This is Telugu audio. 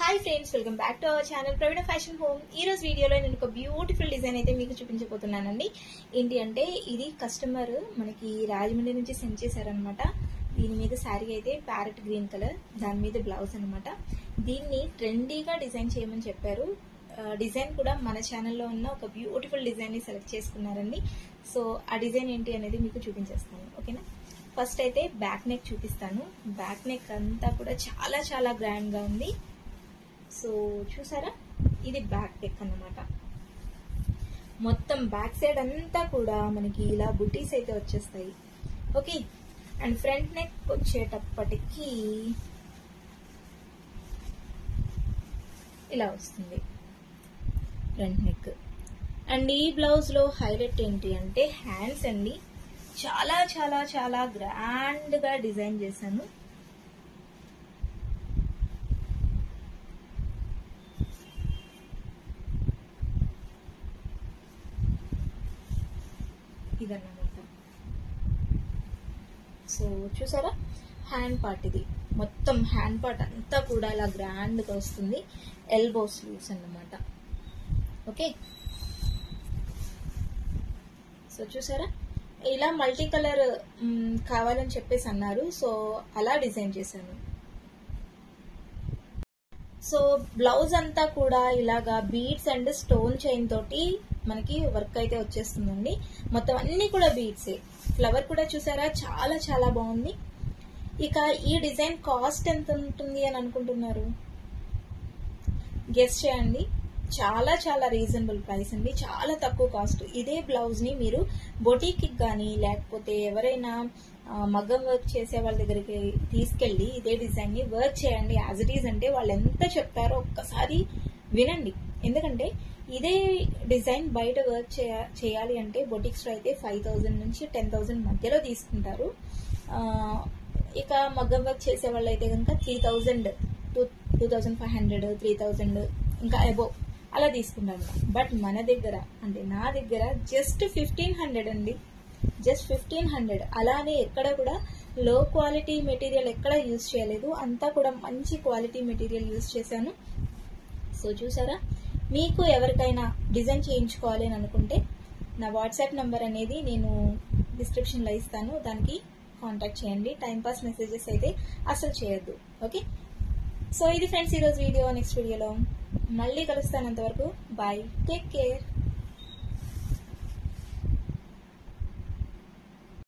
hi friends welcome back to our channel Praveena fashion home ఈ రోజు వీడియోలో నేను ఒక బ్యూటిఫుల్ డిజైన్ అయితే మీకు చూపించబోతున్నానండి ఏంటి అంటే ఇది కస్టమర్ మనకి రాజమండ్రి నుంచి సెండ్ చేశారనమాట దీని మీద శారీ అయితే ప్యారెట్ గ్రీన్ కలర్ దాని మీద బ్లౌజ్ అనమాట దీన్ని ట్రెండీగా డిజైన్ చేయమని చెప్పారు ఆ, డిజైన్ కూడా మన ఛానల్లో ఉన్న ఒక బ్యూటిఫుల్ డిజైన్ ని సెలెక్ట్ చేసుకున్నారండి సో ఆ డిజైన్ ఏంటి అనేది మీకు చూపించేస్తాను ఓకేనా ఫస్ట్ అయితే బ్యాక్ నెక్ చూపిస్తాను బ్యాక్ నెక్ అంతా కూడా చాలా చాలా గ్రాండ్ గా ఉంది సో చూసారా ఇది బ్యాక్ నెక్ అన్నమాట మొత్తం బ్యాక్ సైడ్ అంతా కూడా మనకి ఇలా బుటీస్ అయితే వచ్చేస్తాయి ఓకే అండ్ ఫ్రంట్ నెక్ వచ్చేటప్పటికి ఇలా వస్తుంది ఫ్రంట్ నెక్ అండ్ ఈ బ్లౌజ్ లో హైలైట్ ఏంటి అంటే హ్యాండ్స్ అండి చాలా చాలా చాలా గ్రాండ్ గా డిజైన్ చేశాను ఇదన్నమాట సో చూసారా హ్యాండ్ పార్ట్ ఇది మొత్తం హ్యాండ్ పార్ట్ అంతా కూడా ఇలా గ్రాండ్ గా వస్తుంది ఎల్బో స్లీవ్స్ అన్నమాట ఓకే సో చూసారా ఇలా మల్టీ కలర్ కావాలని చెప్పేసి అన్నారు సో అలా డిజైన్ చేశాను సో బ్లౌజ్ అంతా కూడా ఇలాగా బీడ్స్ అండ్ స్టోన్ చైన్ తోటి మనకి వర్క్ అయితే వచ్చేస్తుందండి మొత్తం అన్ని కూడా బీడ్సే ఫ్లవర్ కూడా చూసారా చాలా చాలా బాగుంది ఇక ఈ డిజైన్ కాస్ట్ ఎంత ఉంటుంది అని అనుకుంటున్నారు గెస్ట్ చేయండి చాలా చాలా రీజనబుల్ ప్రైస్ అండి చాలా తక్కువ కాస్ట్ ఇదే బ్లౌజ్ ని మీరు బొటీకి కానీ లేకపోతే ఎవరైనా ఆ, మగ్గం వర్క్ చేసే వాళ్ళ దగ్గరికి తీసుకెళ్లి ఇదే డిజైన్ ని వర్క్ చేయండి యాజ్ ఇట్ ఈజ్ అంటే వాళ్ళు ఎంత చెప్తారో ఒక్కసారి వినండి ఎందుకంటే ఇదే డిజైన్ బయట వర్క్ చేయ- చేయాలి అంటే బొటిక్స్ లో అయితే ఫైవ్ థౌసండ్ నుంచి టెన్ థౌసండ్ మధ్యలో తీసుకుంటారు ఆ, ఇక మగ్గం వర్క్ చేసే వాళ్ళు అయితే కనుక three thousand two two thousand five hundred three thousand ఇంకా అబోవ్ అలా తీసుకుంటాను బట్ మన దగ్గర అంటే నా దగ్గర జస్ట్ ఫిఫ్టీన్ హండ్రెడ్ అండి జస్ట్ ఫిఫ్టీన్ హండ్రెడ్ అలానే ఎక్కడ కూడా లో క్వాలిటీ మెటీరియల్ ఎక్కడ యూజ్ చేయలేదు అంతా కూడా మంచి క్వాలిటీ మెటీరియల్ యూజ్ చేశాను సో చూసారా మీకు ఎవరికైనా డిజైన్ చేయించుకోవాలి అని అనుకుంటే నా వాట్సాప్ నంబర్ అనేది నేను డిస్క్రిప్షన్లో ఇస్తాను దానికి కాంటాక్ట్ చేయండి టైంపాస్ మెసేజెస్ అయితే అసలు చేయొద్దు ఓకే సో ఇది ఫ్రెండ్స్ ఈరోజు వీడియో నెక్స్ట్ వీడియోలో మళ్ళీ కలుస్తాను అంతవరకు బాయ్ టేక్ కేర్